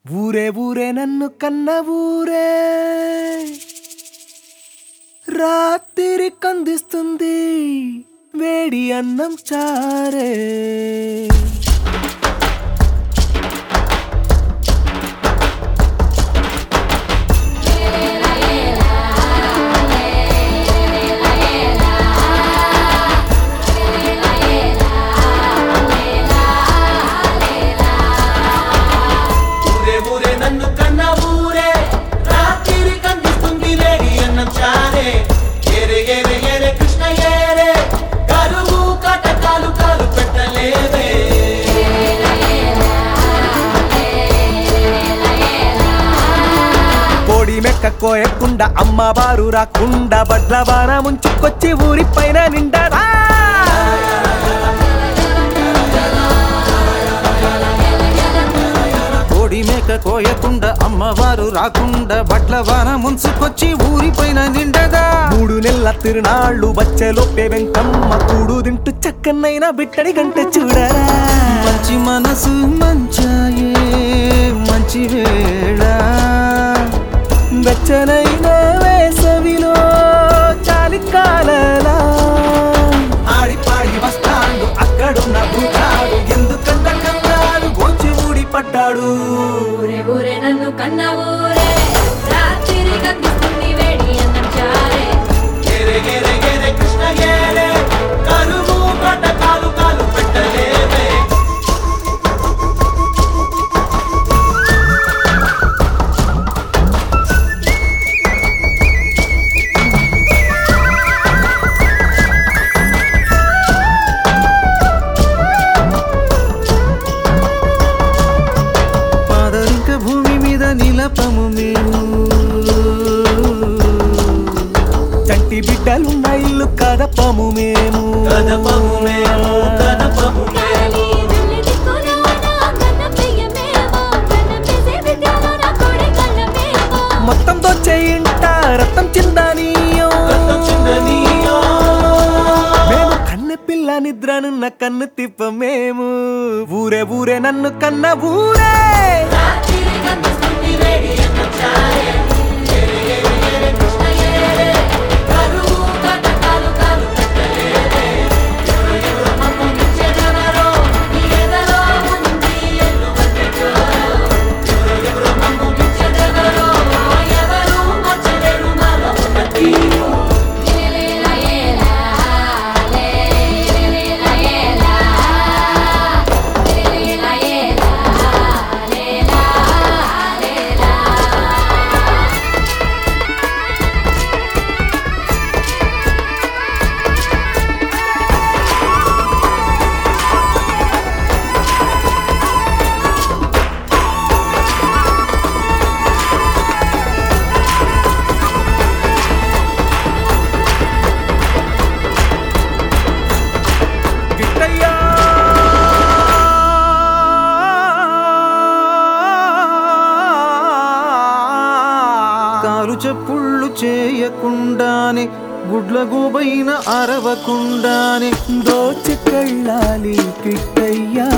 ఊరే ఊరే నన్ను కన్న ఊరే రాత్రి కందిస్తుంది వేడి అన్నం చారే ఊరే ఊరే నన్ను కన్న ఊరే రాత్రి కందిస్తుంది లేడి అన్నం చారే ఏరే ఏరే ఏరే కృష్ణ ఏరే కరువు కటకాలు కాలు పెట్టలేవే కోడి మెక్క కోయకుండా అమ్మవారు రాకుండా బడ్ల వాన ముంచుకొచ్చి ఊరి పైన నిండరా కోడి మేక కోయకుండా అమ్మవారు రాకుండా బట్ల వాన ముంచుకొచ్చి ఊరిపైన నిండగా మూడు నెలల తిరునాళ్ళు వచ్చేలోపే వెంకమ్మ కూడు తింటూ చక్కనైన బిట్టడి గంట చూడరా మంచి మనసు మంచాయే మంచి వేళ వెచ్చనైన వేసవిలో చాలికాలలా ఆడి పాడి వస్తాడు అక్కడున్న భూతాడు ఎందుకంత కంగారు గోచి ఊడి పడ్డాడు ఊరే ఊరే నన్ను కన్న ఊరే రాత్రి కనిపిస్తుంది వేడి అన్నం చారే ఏరే ఏరే ఏరే కృష్ణ ఏరే కరువు కటకాలు కాలు పెట్టలేవే పాదరింక భూమి మీద నిలపము మేము చంటి బిడ్డలున్న ఇల్లు కదపము మేము కదపము మేము కదపము మేము వెళ్ళి దిక్కులోన కన్న ప్రియమేమో కన్న చేసే విద్యలోన కొడి కళ్ళమేమో మొత్తం దొచ్చేయింట రక్తం చిందానీయం రక్తం చిందనీయో మేము కన్నె పిల్ల నిద్రనున్న కన్ను తిప్ప మేము ఊరే ఊరే నన్ను కన్న ఊరే రాత్రి కనిపిస్తుంది వేడి అన్నం చారే ఏరే ఏరే ఏరే కృష్ణ ఏరే కరువు కటకాలు కాలు పెట్టలేవే ఎవరు ఎవరు మమ్ము మించెదెవరో నీ ఎదలో ఉంది ఎల్లువంటి జోరు ఎవరు ఎవరు మమ్ము మించెదెవరో ఎవరు మచ్చలేరు మాలో ఉన్న తీరు ఏలేలా ఏలా లే ఏలేలా ఏలా ఏలేలా ఏలా లేలా లేలా గిట్టయ్యా కాలు చెప్పుళ్ళు చేయకుండానే గుడ్ల గూబైన అరవకుండానే దోచి కళ్ళాలి గిట్టయ్యా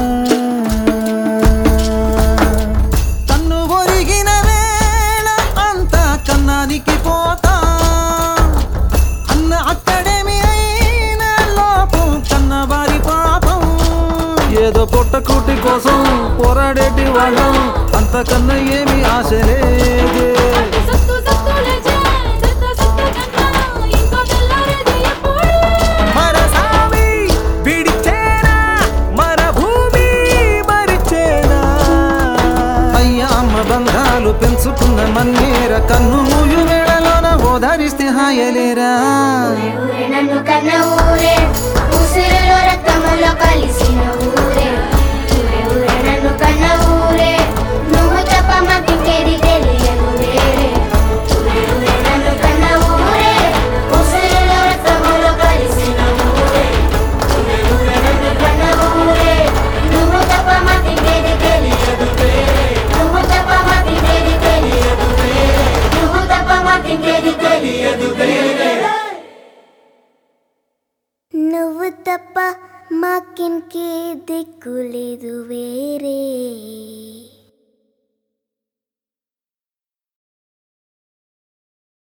కన్ను ఒరిగిన వేళ అంతా కన్నానికి పోతా అన్న అక్కడేమి అయిన లోపం కన్నవారి పాపం ఏదో పొట్టకూటి కోసం పోరాడేటి వాళ్ళం అంతకన్నా ఏమి ఆశ లేదే సత్తు సత్తు లేచే సత్త సత్త కన్నా ఇంకో తెల్లారేది ఎప్పుడు మన సామి విడిచేనా మన భూమి మరిచేనా అయ్య అమ్మ బంధాలు పెంచుకున్న మన్నేర కన్ను మూయు వేళలోన ఓదారిస్తే హాయలేరా ఊరే నన్ను కన్న ఊరే ఉసిరిలో రక్తములో కలిసిన ఊరే ఊరే ఊరే నన్ను కన్న ఊరే నువ్వు తప్ప మాకింకేది తెలియదు వేరే ఊరే ఊరే నన్ను కన్న ఊరే ఉసిరిలో రక్తములో కలిసిన ఊరే ఊరే ఊరే నన్ను కన్న ఊరే నువ్వు తప్ప మాకింకేది తెలియదు వేరే నువ్వు తప్ప మాకింకేది తెలియదు వేరే నువ్వు తప్ప మాకింకేది తెలియదు వేరే నువ్వు తప్ప మాకింకే దిక్కు లేదు వేరే